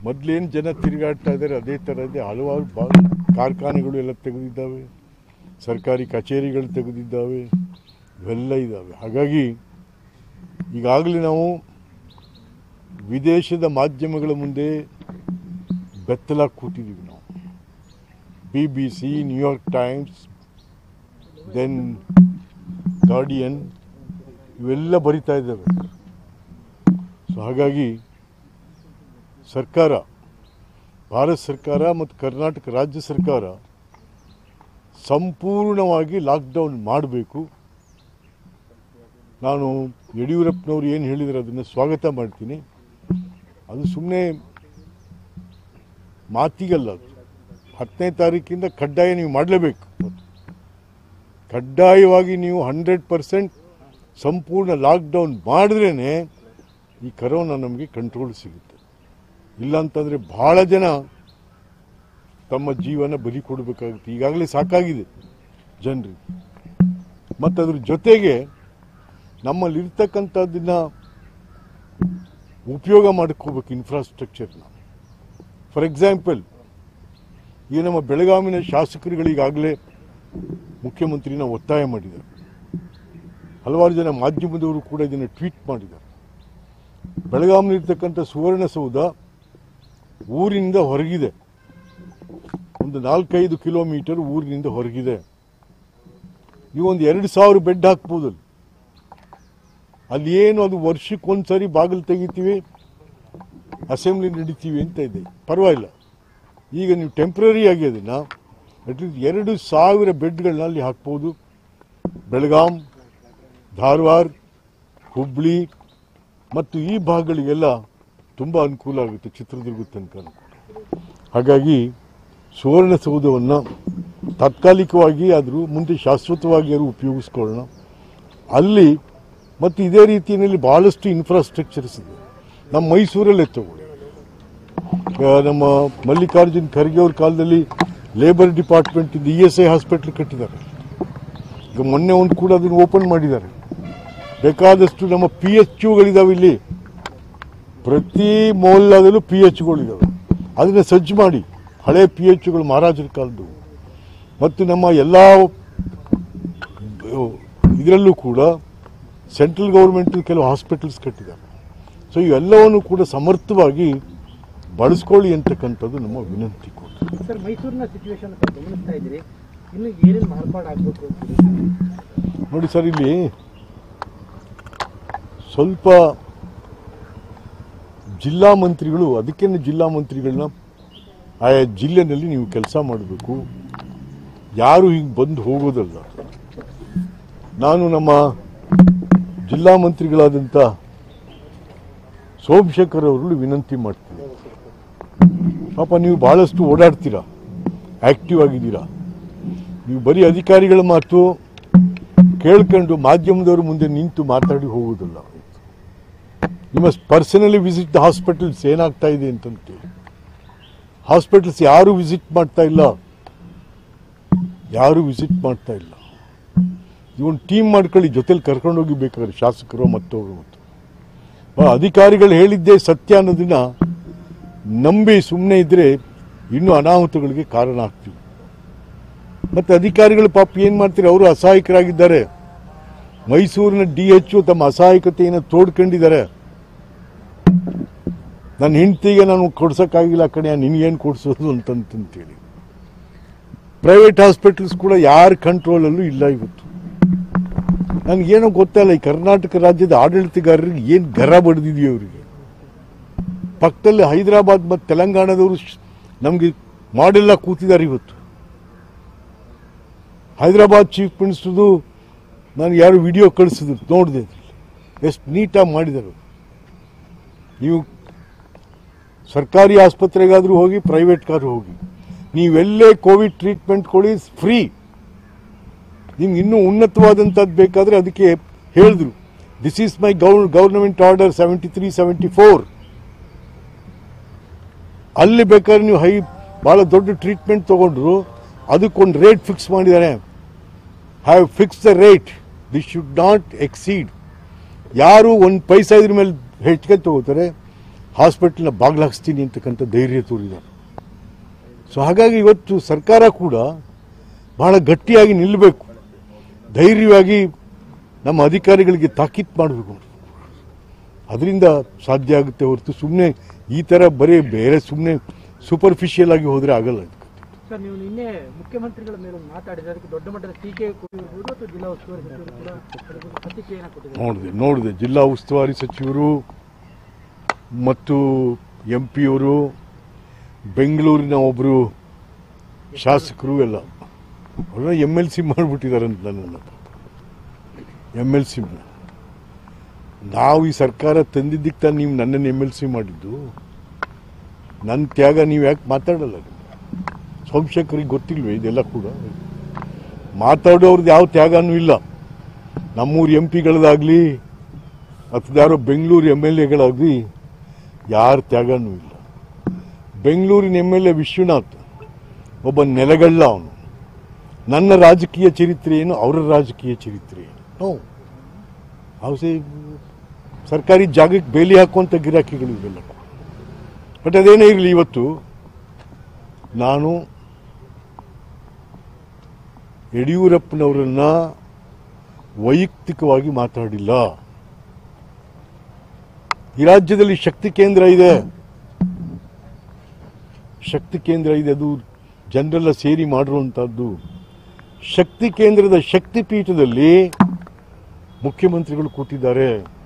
ಮೊದಲೇನು ಜನ ತಿರುಗಾಡ್ತಾ ಇದ್ದಾರೆ ಅದೇ ಥರದೇ ಹಲವಾರು ಬಾ ಕಾರ್ಖಾನೆಗಳು ಎಲ್ಲ ತೆಗೆದಿದ್ದಾವೆ ಸರ್ಕಾರಿ ಕಚೇರಿಗಳು ತೆಗೆದಿದ್ದಾವೆ ಇವೆಲ್ಲ ಇದ್ದಾವೆ ಹಾಗಾಗಿ ಈಗಾಗಲೇ ನಾವು ವಿದೇಶದ ಮಾಧ್ಯಮಗಳ ಮುಂದೆ ಬೆತ್ತಲಾಗಿ ಕೂತಿದ್ದೀವಿ ನಾವು B B C New York Times then Guardian ಇವೆಲ್ಲ ಬರಿತಾ ಇದ್ದಾವೆ ಸೊ ಹಾಗಾಗಿ ಸರ್ಕಾರ ಭಾರತ ಸರ್ಕಾರ ಮತ್ತು ಕರ್ನಾಟಕ ರಾಜ್ಯ ಸರ್ಕಾರ ಸಂಪೂರ್ಣವಾಗಿ ಲಾಕ್ಡೌನ್ ಮಾಡಬೇಕು ನಾನು ಯಡಿಯೂರಪ್ಪನವರು ಏನು ಹೇಳಿದರೆ ಅದನ್ನು ಸ್ವಾಗತ ಮಾಡ್ತೀನಿ ಅದು ಸುಮ್ಮನೆ ಮಾತಿಗಲ್ಲ ಅದು ಹತ್ತನೇ ತಾರೀಕಿಂದ ಕಡ್ಡಾಯ ನೀವು ಮಾಡಲೇಬೇಕು ಕಡ್ಡಾಯವಾಗಿ ನೀವು ಹಂಡ್ರೆಡ್ ಪರ್ಸೆಂಟ್ ಸಂಪೂರ್ಣ ಲಾಕ್ಡೌನ್ ಮಾಡಿದ್ರೇ ಈ ಕರೋನಾ ನಮಗೆ ಕಂಟ್ರೋಲ್ ಸಿಗುತ್ತೆ ಇಲ್ಲಾಂತಂದರೆ ಭಾಳ ಜನ ತಮ್ಮ ಜೀವನ ಬಲಿ ಕೊಡಬೇಕಾಗುತ್ತೆ ಈಗಾಗಲೇ ಸಾಕಾಗಿದೆ ಜನರಿಗೆ ಮತ್ತು ಅದ್ರ ಜೊತೆಗೆ ನಮ್ಮಲ್ಲಿರ್ತಕ್ಕಂಥದ್ದನ್ನ ಉಪಯೋಗ ಮಾಡ್ಕೋಬೇಕು ಇನ್ಫ್ರಾಸ್ಟ್ರಕ್ಚರ್ನ ಫಾರ್ ಎಕ್ಸಾಂಪಲ್ ಈ ನಮ್ಮ ಬೆಳಗಾವಿನ ಶಾಸಕರುಗಳಿಗಾಗಲೇ ಮುಖ್ಯಮಂತ್ರಿನ ಒತ್ತಾಯ ಮಾಡಿದ್ದಾರೆ ಹಲವಾರು ಜನ ಮಾಧ್ಯಮದವರು ಕೂಡ ಇದನ್ನು ಟ್ವೀಟ್ ಮಾಡಿದ್ದಾರೆ ಬೆಳಗಾವಿನಲ್ಲಿರ್ತಕ್ಕಂಥ ಸುವರ್ಣಸೌಧ ಊರಿನಿಂದ ಹೊರಗಿದೆ ಒಂದು ನಾಲ್ಕೈದು ಕಿಲೋಮೀಟರ್ ಊರಿನಿಂದ ಹೊರಗಿದೆ ನೀವು ಒಂದು ಎರಡು ಸಾವಿರ ಬೆಡ್ ಹಾಕ್ಬೋದಲ್ಲಿ ಅಲ್ಲಿ ಏನು ಅದು ವರ್ಷಕ್ಕೊಂದ್ಸರಿ ಬಾಗಿಲು ತೆಗಿತೀವಿ ಅಸೆಂಬ್ಲಿ ನಡೀತೀವಿ ಅಂತ ಇದೆ ಪರವಾಗಿಲ್ಲ ಈಗ ನೀವು ಟೆಂಪ್ರರಿ ಆಗಿ ಅದನ್ನು ಅಟ್ಲೀಸ್ಟ್ ಎರಡು ಸಾವಿರ ಬೆಡ್ಗಳನ್ನ ಅಲ್ಲಿ ಹಾಕ್ಬೋದು ಬೆಳಗಾಂ ಧಾರವಾಡ ಹುಬ್ಳಿ ಮತ್ತು ಈ ಭಾಗಗಳಿಗೆಲ್ಲ ತುಂಬ ಅನುಕೂಲ ಆಗುತ್ತೆ ಚಿತ್ರದುರ್ಗದ ತನಕ ಹಾಗಾಗಿ ಸುವರ್ಣಸೌಧವನ್ನು ತಾತ್ಕಾಲಿಕವಾಗಿ ಆದರೂ ಮುಂದೆ ಶಾಶ್ವತವಾಗಿ ಅವರು ಉಪಯೋಗಿಸ್ಕೊಳ್ಳೋಣ ಅಲ್ಲಿ ಮತ್ತು ಇದೇ ರೀತಿಯಲ್ಲಿ ಬಹಳಷ್ಟು ಇನ್ಫ್ರಾಸ್ಟ್ರಕ್ಚರ್ಸ್ ಇದೆ ನಮ್ಮ ಮೈಸೂರಲ್ಲೇ ತಗೊಳ್ಳಿ ಆ, ನಮ್ಮ ಮಲ್ಲಿಕಾರ್ಜುನ್ ಖರ್ಗೆ ಅವ್ರ ಕಾಲದಲ್ಲಿ ಲೇಬರ್ ಡಿಪಾರ್ಟ್ಮೆಂಟ್ ಇದ್ದು ಇ ಎಸ್ ಐ ಹಾಸ್ಪಿಟ್ಲ್ ಕಟ್ಟಿದ್ದಾರೆ ಈಗ ಮೊನ್ನೆ ಒಂದು ಕೂಡ ಅದನ್ನು ಓಪನ್ ಮಾಡಿದ್ದಾರೆ ಬೇಕಾದಷ್ಟು ನಮ್ಮ ಪಿ ಎಚ್ ಯುಗಳಿದಾವೆ ಇಲ್ಲಿ ಪ್ರತಿ ಮೊಹಲ್ಲಾದಲ್ಲೂ ಪಿ ಎಚ್ ಗಳಿದಾವೆ ಅದನ್ನ ಸಜ್ಜು ಮಾಡಿ ಹಳೆ ಪಿ ಎಚ್ ಗಳು ಮಹಾರಾಜರ ಕಾಲದ್ದು ಮತ್ತು ನಮ್ಮ ಎಲ್ಲ ಇದರಲ್ಲೂ ಕೂಡ ಸೆಂಟ್ರಲ್ ಗೌರ್ಮೆಂಟ್ ಕೆಲವು ಹಾಸ್ಪಿಟಲ್ಸ್ ಕಟ್ಟಿದ್ದಾರೆ ಸೊ ಇವೆಲ್ಲವನ್ನು ಕೂಡ ಸಮರ್ಥವಾಗಿ ಬಳಸ್ಕೊಳ್ಳಿ ಅಂತಕ್ಕಂಥದ್ದು ನಮ್ಮ ವಿನಂತಿ ಕೂಡ ಸರ್ ಮೈಸೂರಿನ ಸಿಚುವೇಶನ್ ಗಮನಿಸ್ತಾ ಇದ್ದೀರಿ ಇನ್ನು ಏನೇನು ಮಾರ್ಪಾಡು ಆಗಬೇಕು ನೋಡಿ ಸರ್ ಇಲ್ಲಿ ಸ್ವಲ್ಪ ಜಿಲ್ಲಾ ಮಂತ್ರಿಗಳು ಅದಕ್ಕೇನೆ ಜಿಲ್ಲಾ ಮಂತ್ರಿಗಳನ್ನ ಆಯಾ ಜಿಲ್ಲೆನಲ್ಲಿ ನೀವು ಕೆಲಸ ಮಾಡಬೇಕು ಯಾರು ಹೀಗೆ ಬಂದು ಹೋಗೋದಲ್ಲ ನಾನು ನಮ್ಮ ಜಿಲ್ಲಾ ಮಂತ್ರಿಗಳಾದಂಥ ಸೋಮಶೇಖರ್ ಅವರು ವಿನಂತಿ ಮಾಡ್ತೀನಿ ಪಾಪ ನೀವು ಬಹಳಷ್ಟು ಓಡಾಡ್ತೀರಾ ಆಕ್ಟಿವ್ ಆಗಿದ್ದೀರಾ ನೀವು ಬರೀ ಅಧಿಕಾರಿಗಳ ಮಾತು ಕೇಳ್ಕೊಂಡು ಮಾಧ್ಯಮದವ್ರ ಮುಂದೆ ನಿಂತು ಮಾತಾಡಿ ಹೋಗುವುದಿಲ್ಲ you must personally visit the hospitals ಏನಾಗ್ತಾ ಇದೆ ಅಂತಂತೇಳಿ ಹಾಸ್ಪಿಟಲ್ಸ್ ಯಾರು ವಿಸಿಟ್ ಮಾಡ್ತಾ ಇಲ್ಲ ಯಾರು ವಿಸಿಟ್ ಮಾಡ್ತಾ ಇಲ್ಲ ಇವನ್ ಟೀಮ್ ಮಾಡ್ಕೊಳ್ಳಿ ಜೊತೆಲಿ ಕರ್ಕೊಂಡೋಗಿ ಬೇಕಾದ್ರೆ ಶಾಸಕರು ಮತ್ತವರು ಮತ್ತು ಆ ಅಧಿಕಾರಿಗಳು ಹೇಳಿದ್ದೇ ಸತ್ಯ ಅನ್ನೋದನ್ನ ನಂಬಿ ಸುಮ್ಮನೆ ಇದ್ರೆ ಇನ್ನೂ ಅನಾಹುತಗಳಿಗೆ ಕಾರಣ ಆಗ್ತೀವಿ ಮತ್ತೆ ಅಧಿಕಾರಿಗಳು ಪಾಪ ಏನ್ ಮಾಡ್ತಾರೆ ಅವರು ಅಸಹಾಯಕರಾಗಿದ್ದಾರೆ ಮೈಸೂರಿನ ಡಿ ಎಚ್ ತಮ್ಮ ಅಸಹಾಯಕತೆಯನ್ನು ತೋಡ್ಕೊಂಡಿದ್ದಾರೆ ನನ್ನ ಹೆಂಡತಿಗೆ ನಾನು ಕೊಡ್ಸಕ್ಕಾಗಿಲ್ಲ ಕಣೆ ನಿನ್ಗೇನು ಕೊಡ್ಸೋದು ಅಂತಂತೇಳಿ ಪ್ರೈವೇಟ್ ಹಾಸ್ಪಿಟಲ್ಸ್ ಕೂಡ ಯಾರ ಕಂಟ್ರೋಲಲ್ಲೂ ಇಲ್ಲ ಇವತ್ತು ನನಗೇನೋ ಗೊತ್ತಲ್ಲ ಈ ಕರ್ನಾಟಕ ರಾಜ್ಯದ ಆಡಳಿತಗಾರರಿಗೆ ಏನು ಗರ ಬಡ್ದಿದೆಯೋ ಅವರಿಗೆ ಪಕ್ಕದಲ್ಲಿ ಹೈದರಾಬಾದ್ ಮತ್ತು ತೆಲಂಗಾಣದವರು ನಮಗೆ ಮಾಡೆಲ್ಲ ಕೂತಿದ್ದಾರೆ ಇವತ್ತು ಹೈದರಾಬಾದ್ ಚೀಫ್ ಮಿನಿಸ್ಟರ್ದು ನಾನು ಯಾರು ವಿಡಿಯೋ ಕಳಿಸಿದ್ರು ನೋಡಿದೆ ಎಷ್ಟು ನೀಟಾಗಿ ಮಾಡಿದರು ನೀವು ಸರ್ಕಾರಿ ಆಸ್ಪತ್ರೆಗಾದರೂ ಹೋಗಿ ಪ್ರೈವೇಟ್ ಕಾರು ಹೋಗಿ ನೀವೆಲ್ಲೇ ಕೋವಿಡ್ ಟ್ರೀಟ್ಮೆಂಟ್ ಕೊಡಿ ಫ್ರೀ ನಿಮ್ಗೆ ಇನ್ನೂ ಉನ್ನತವಾದಂಥದ್ದು ಬೇಕಾದರೆ ಅದಕ್ಕೆ ಹೇಳಿದ್ರು this is my gov government order seventy three seventy four ಅಲ್ಲಿ ಬೇಕಾದ್ರೆ ನೀವು ಹೈ ಭಾಳ ದೊಡ್ಡ ಟ್ರೀಟ್ಮೆಂಟ್ ತಗೊಂಡ್ರು ಅದಕ್ಕೊಂದು ರೇಟ್ ಫಿಕ್ಸ್ ಮಾಡಿದ್ದಾರೆ have fix the rate this should not exceed ಯಾರು ಒಂದು ಪೈಸಾ ಇದ್ರ ಮೇಲೆ ಹೆಚ್ಚಿಗೆ ತಗೋತಾರೆ ಹಾಸ್ಪಿಟಲ್ನ ಬಾಗ್ಲಾಕ್ಸ್ತೀನಿ ಅಂತಕ್ಕಂಥ ಧೈರ್ಯ ತೋರಿದ್ದಾರೆ ಸೊ ಹಾಗಾಗಿ ಇವತ್ತು ಸರ್ಕಾರ ಕೂಡ ಬಹಳ ಗಟ್ಟಿಯಾಗಿ ನಿಲ್ಲಬೇಕು ಧೈರ್ಯವಾಗಿ ನಮ್ಮ ಅಧಿಕಾರಿಗಳಿಗೆ ತಾಕೀತ್ ಮಾಡಬೇಕು ಅದರಿಂದ ಸಾಧ್ಯ ಆಗುತ್ತೆ ಹೊರತು ಸುಮ್ಮನೆ ಈ ಥರ ಬರೀ ಬೇರೆ ಸುಮ್ಮನೆ ಸೂಪರ್ಫಿಷಿಯಲ್ ಆಗಿ ಹೋದರೆ ಆಗಲ್ಲ ಇದು. ಸರ್ ನೀವು ನಿನ್ನೆ ಮುಖ್ಯಮಂತ್ರಿಗಳ ಮೇಲೆ ಒಂದು ಮಾತಾಡಿದ್ರೆ ಅದಕ್ಕೆ ದೊಡ್ಡ ಮಟ್ಟದ ಟೀಕೆ ಕೊಟ್ಟಿರ್ಬೋದು ಅಥವಾ ಜಿಲ್ಲಾ ಉಸ್ತುವಾರಿ ಸಚಿವರು ಕೂಡ ಅದರ ಬಗ್ಗೆ ಪ್ರತಿಕ್ರಿಯೆಯನ್ನು ಕೊಟ್ಟಿದ್ದಾರೆ ನೋಡಿದೆ ನೋಡಿದೆ ಜಿಲ್ಲಾ ಉಸ್ತುವಾರಿ ಸಚಿವರು ಮತ್ತು ಎಂ ಪಿಯವರು ಬೆಂಗಳೂರಿನ ಒಬ್ಬರು ಶಾಸಕರು ಎಲ್ಲ ಅವ್ರನ್ನ ಎಮ್ ಎಲ್ ಸಿ ಮಾಡಿಬಿಟ್ಟಿದಾರಂತ ನನ್ನನ್ನು ಎಮ್ ಎಲ್ ಸಿ ನಾವು ಈ ಸರ್ಕಾರ ತಂದಿದ್ದಕ್ಕೆ ತಾನು ನೀವು ನನ್ನನ್ನು ಎಮ್ ಎಲ್ ಸಿ ಮಾಡಿದ್ದು ನನ್ನ ತ್ಯಾಗ ನೀವು ಯಾಕೆ ಮಾತಾಡಲ್ಲ ನೀವು? ಸೋಮಶೇಖರಿಗೆ ಗೊತ್ತಿಲ್ವೇ ಇದೆಲ್ಲ ಕೂಡ ಮಾತಾಡೋರ್ದು ಯಾವ ತ್ಯಾಗನೂ ಇಲ್ಲ ನಮ್ಮೂರು ಎಂ ಪಿಗಳದಾಗಲಿ ಅಥವಾ ಯಾರೋ ಬೆಂಗಳೂರು ಎಮ್ ಎಲ್ ಎಗಳಾಗಲಿ ಯಾರ ತ್ಯಾಗನೂ ಇಲ್ಲ ಬೆಂಗಳೂರಿನ ಎಮ್ ಎಲ್ ಎ ವಿಶ್ವನಾಥ್ ಒಬ್ಬ ನೆಲಗಳ್ಳ ಅವನು ನನ್ನ ರಾಜಕೀಯ ಚರಿತ್ರೆ ಏನು ಅವರ ರಾಜಕೀಯ ಚರಿತ್ರೆ ಏನು ನೋ ಹೌಸೆ ಸರ್ಕಾರಿ ಜಾಗಕ್ಕೆ ಬೇಲಿ ಹಾಕುವಂಥ ಗಿರಾಕಿಗಳು ಇವೆಲ್ಲ ಬಟ್ ಅದೇನೇ ಇರಲಿ ಇವತ್ತು ನಾನು ಯಡಿಯೂರಪ್ಪನವರನ್ನ ವೈಯಕ್ತಿಕವಾಗಿ ಮಾತಾಡಿಲ್ಲ ಈ ರಾಜ್ಯದಲ್ಲಿ ಶಕ್ತಿ ಕೇಂದ್ರ ಇದೆ ಶಕ್ತಿ ಕೇಂದ್ರ ಇದೆ ಅದು ಜನರೆಲ್ಲ ಸೇರಿ ಮಾಡಿರುವಂತಹದ್ದು ಶಕ್ತಿ ಕೇಂದ್ರದ ಶಕ್ತಿ ಪೀಠದಲ್ಲಿ ಮುಖ್ಯಮಂತ್ರಿಗಳು ಕೂತಿದ್ದಾರೆ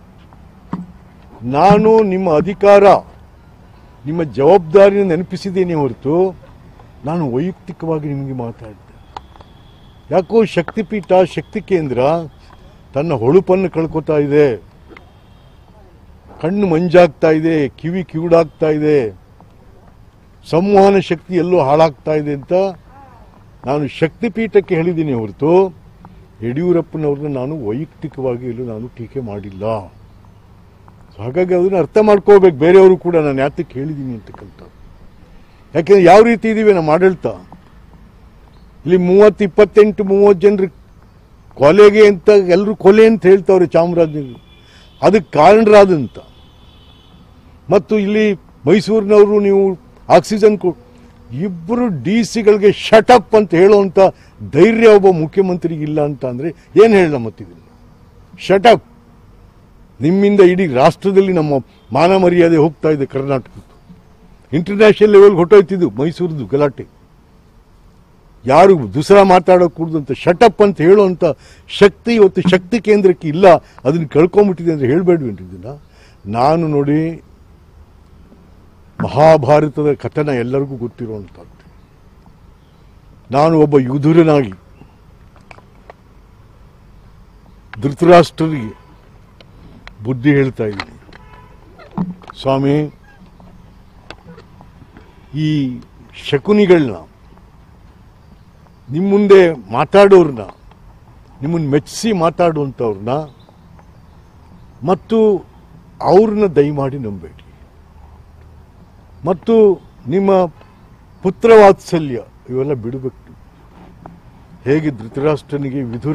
ನಾನು ನಿಮ್ಮ ಅಧಿಕಾರ ನಿಮ್ಮ ಜವಾಬ್ದಾರಿಯನ್ನು ನೆನಪಿಸಿದ್ದೇನೆ ಹೊರತು ನಾನು ವೈಯಕ್ತಿಕವಾಗಿ ನಿಮಗೆ ಮಾತಾಡಿದೆ ಯಾಕೋ ಶಕ್ತಿಪೀಠ ಶಕ್ತಿ ಕೇಂದ್ರ ತನ್ನ ಹೊಳುಪನ್ನು ಕಳ್ಕೊತಾ ಇದೆ ಕಣ್ಣು ಮಂಜಾಗ್ತಾ ಇದೆ ಕಿವಿ ಕಿವುಡಾಗ್ತಾ ಇದೆ ಸಂವಹನ ಶಕ್ತಿ ಎಲ್ಲೋ ಹಾಳಾಗ್ತಾ ಇದೆ ಅಂತ ನಾನು ಶಕ್ತಿಪೀಠಕ್ಕೆ ಹೇಳಿದ್ದೀನಿ ಹೊರತು ಯಡಿಯೂರಪ್ಪನವ್ರನ್ನ ನಾನು ವೈಯಕ್ತಿಕವಾಗಿ ಎಲ್ಲೂ ನಾನು ಟೀಕೆ ಮಾಡಿಲ್ಲ ಸೊ ಹಾಗಾಗಿ ಅದನ್ನ ಅರ್ಥ ಮಾಡ್ಕೋಬೇಕು ಬೇರೆಯವರು ಕೂಡ ನಾನು ಯಾತಕ್ಕೆ ಹೇಳಿದ್ದೀನಿ ಅಂತಕ್ಕಂಥ ಯಾಕೆಂದ್ರೆ ಯಾವ ರೀತಿ ಇದೀವಿ ನಮ್ಮ ಆಡಳಿತ ಇಲ್ಲಿ ಮೂವತ್ತು ಇಪ್ಪತ್ತೆಂಟು ಮೂವತ್ತು ಜನರು ಕೊಲೆಗೆ ಅಂತ ಎಲ್ಲರೂ ಕೊಲೆ ಅಂತ ಹೇಳ್ತಾವ್ರೆ ಚಾಮರಾಜನಗರ ಅದಕ್ಕೆ ಕಾರಣರಾದಂತ ಮತ್ತು ಇಲ್ಲಿ ಮೈಸೂರಿನವರು ನೀವು ಆಕ್ಸಿಜನ್ ಕೊ ಇಬ್ಬರು ಡಿ ಸಿಗಳಿಗೆ ಶಟಪ್ ಅಂತ ಹೇಳುವಂತ ಧೈರ್ಯ ಒಬ್ಬ ಮುಖ್ಯಮಂತ್ರಿಗೆ ಇಲ್ಲ ಅಂತ ಅಂದ್ರೆ ಏನು ಹೇಳ ಮತ್ತಿದ್ದೀನಿ ಶಟಪ್ ನಿಮ್ಮಿಂದ ಇಡೀ ರಾಷ್ಟ್ರದಲ್ಲಿ ನಮ್ಮ ಮಾನ ಮರ್ಯಾದೆ ಹೋಗ್ತಾ ಇದೆ ಕರ್ನಾಟಕದ್ದು ಇಂಟರ್ನ್ಯಾಷನಲ್ ಲೆವೆಲ್ ಹೊಟ್ಟೋಯ್ತಿದ್ದು ಮೈಸೂರದು ಗಲಾಟೆ ಯಾರು ದುಸರಾ ಮಾತಾಡೋಕೆ ಕೂಡದಂತ ಶಟಪ್ ಅಂತ ಹೇಳುವಂತ ಶಕ್ತಿ ಇವತ್ತು ಶಕ್ತಿ ಕೇಂದ್ರಕ್ಕೆ ಇಲ್ಲ ಅದನ್ನ ಕಳ್ಕೊಂಡ್ಬಿಟ್ಟಿದೆ ಅಂದ್ರೆ ಹೇಳ್ಬೇಡ್ವೇನ್ರಿ ಇದನ್ನ ನಾನು ನೋಡಿ ಮಹಾಭಾರತದ ಕಥನ ಎಲ್ಲರಿಗೂ ಗೊತ್ತಿರುವಂಥದ್ದು ನಾನು ಒಬ್ಬ ಯುಧುರನಾಗಿ ಧೃತರಾಷ್ಟ್ರರಿಗೆ ಬುದ್ಧಿ ಹೇಳ್ತಾ ಇದ್ದೀನಿ ಸ್ವಾಮಿ ಈ ಶಕುನಿಗಳನ್ನ ನಿಮ್ಮ ಮುಂದೆ ಮಾತಾಡೋರ್ನ ನಿಮ್ಮನ್ನು ಮೆಚ್ಚಿಸಿ ಮಾತಾಡುವಂಥವ್ರನ್ನ ಮತ್ತು ಅವ್ರನ್ನ ದಯಮಾಡಿ ನಂಬೇಡಿ ಮತ್ತು ನಿಮ್ಮ ಪುತ್ರವಾತ್ಸಲ್ಯ ಇವೆಲ್ಲ ಬಿಡಬೇಕು ಹೇಗೆ ಧೃತರಾಷ್ಟ್ರನಿಗೆ ವಿಧುರ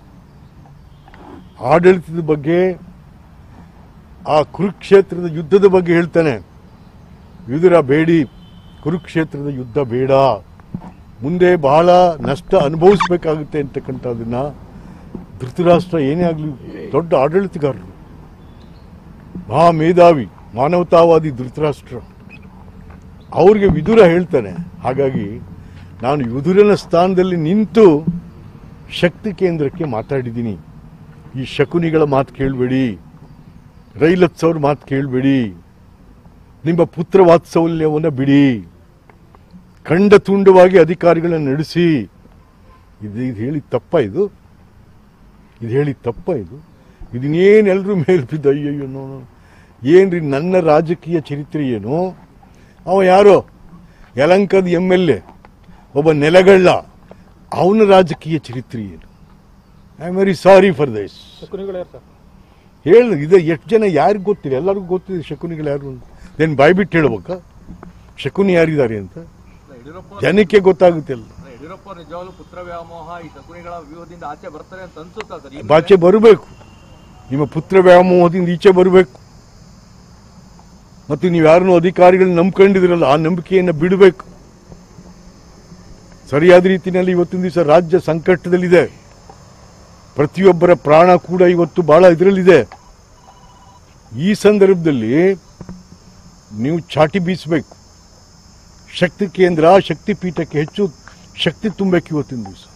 ಆಡಳಿತದ ಬಗ್ಗೆ ಆ ಕುರುಕ್ಷೇತ್ರದ ಯುದ್ಧದ ಬಗ್ಗೆ ಹೇಳ್ತಾನೆ ವಿದುರ ಬೇಡಿ ಕುರುಕ್ಷೇತ್ರದ ಯುದ್ಧ ಬೇಡ ಮುಂದೆ ಬಹಳ ನಷ್ಟ ಅನುಭವಿಸ್ಬೇಕಾಗುತ್ತೆ ಅಂತಕ್ಕಂಥದ್ದನ್ನ ಧೃತರಾಷ್ಟ್ರ ಏನೇ ಆಗಲಿ ದೊಡ್ಡ ಆಡಳಿತಗಾರರು ಮಹಾ ಮೇಧಾವಿ ಮಾನವತಾವಾದಿ ಧೃತರಾಷ್ಟ್ರ ಅವ್ರಿಗೆ ವಿದುರ ಹೇಳ್ತಾನೆ ಹಾಗಾಗಿ ನಾನು ವಿದುರನ ಸ್ಥಾನದಲ್ಲಿ ನಿಂತು ಶಕ್ತಿ ಕೇಂದ್ರಕ್ಕೆ ಮಾತಾಡಿದ್ದೀನಿ ಈ ಶಕುನಿಗಳ ಮಾತು ಕೇಳಬೇಡಿ ರೈಲತ್ಸವ್ರ ಮಾತು ಕೇಳಬೇಡಿ ನಿಮ್ಮ ಪುತ್ರ ವಾತ್ಸಲ್ಯವನ್ನು ಬಿಡಿ ಖಂಡ ತುಂಡವಾಗಿ ಅಧಿಕಾರಿಗಳನ್ನ ನಡೆಸಿ ಇದು ಇದು ಹೇಳಿ ತಪ್ಪ ಇದು ಇದು ಹೇಳಿ ತಪ್ಪ ಇದು ಇದನ್ನೇನು ಎಲ್ಲರೂ ಮೇಲೆ ಬಿದ್ದು ಅಯ್ಯಯ್ಯೋ ನೋಡು ಏನ್ರಿ ನನ್ನ ರಾಜಕೀಯ ಚರಿತ್ರೆ ಏನು ಅವ ಯಾರೋ ಯಲಂಕದ ಎಮ್ ಎಲ್ ಎ ಒಬ್ಬ ನೆಲಗಳ್ಳ ಅವನ ರಾಜಕೀಯ ಚರಿತ್ರೆ ಏನು I am very sorry for this ಶಕುನಿಗಳು ಯಾರು ಸರ್ ಹೇಳ ಇದೆ ಎಷ್ಟು ಜನ ಯಾರಿಗೂ ಗೊತ್ತಿಲ್ಲ ಎಲ್ಲರಿಗೂ ಗೊತ್ತಿದೆ ಶಕುನಿಗಳು ಯಾರು ಅಂತ ಏನು ಬಾಯ್ಬಿಟ್ಟು ಹೇಳ್ಬೇಕಾ ಶಕುನಿ ಯಾರಿದ್ದಾರೆ ಅಂತ ಯಡಿಯೂರಪ್ಪ ಜನಕ್ಕೆ ಗೊತ್ತಾಗುತ್ತೆ ಅಲ್ಲ ಯಡಿಯೂರಪ್ಪ ನಿಜವಾಗ್ಲೂ ಪುತ್ರ ವ್ಯಾಮೋಹ ಈ ಶಕುನಿಗಳ ವ್ಯೂಹದಿಂದ ಆಚೆ ಬರ್ತಾರೆ ಅಂತ ಅನ್ಸುತ್ತಾ ಸರ್ ಈ ಬಾಚೆ ಬರಬೇಕು ನಿಮ್ಮ ಪುತ್ರ ವ್ಯಾಮೋಹದಿಂದ ಈಚೆ ಬರಬೇಕು ಮತ್ತು ನೀವು ಯಾರನ್ನೂ ಅಧಿಕಾರಿಗಳನ್ನ ನಂಬ್ಕೊಂಡಿದ್ರಲ್ಲ ಆ ನಂಬಿಕೆಯನ್ನು ಬಿಡಬೇಕು ಸರಿಯಾದ ರೀತಿಯಲ್ಲಿ ಇವತ್ತಿನ ದಿವಸ ರಾಜ್ಯ ಸಂಕಷ್ಟದಲ್ಲಿದೆ ಪ್ರತಿಯೊಬ್ಬರ ಪ್ರಾಣ ಕೂಡ ಇವತ್ತು ಬಹಳ ಇದರಲ್ಲಿದೆ ಈ ಸಂದರ್ಭದಲ್ಲಿ ನೀವು ಚಾಟಿ ಬೀಸಬೇಕು ಶಕ್ತಿ ಕೇಂದ್ರ ಶಕ್ತಿ ಪೀಠಕ್ಕೆ ಹೆಚ್ಚು ಶಕ್ತಿ ತುಂಬಬೇಕು ಇವತ್ತಿನ ದಿವಸ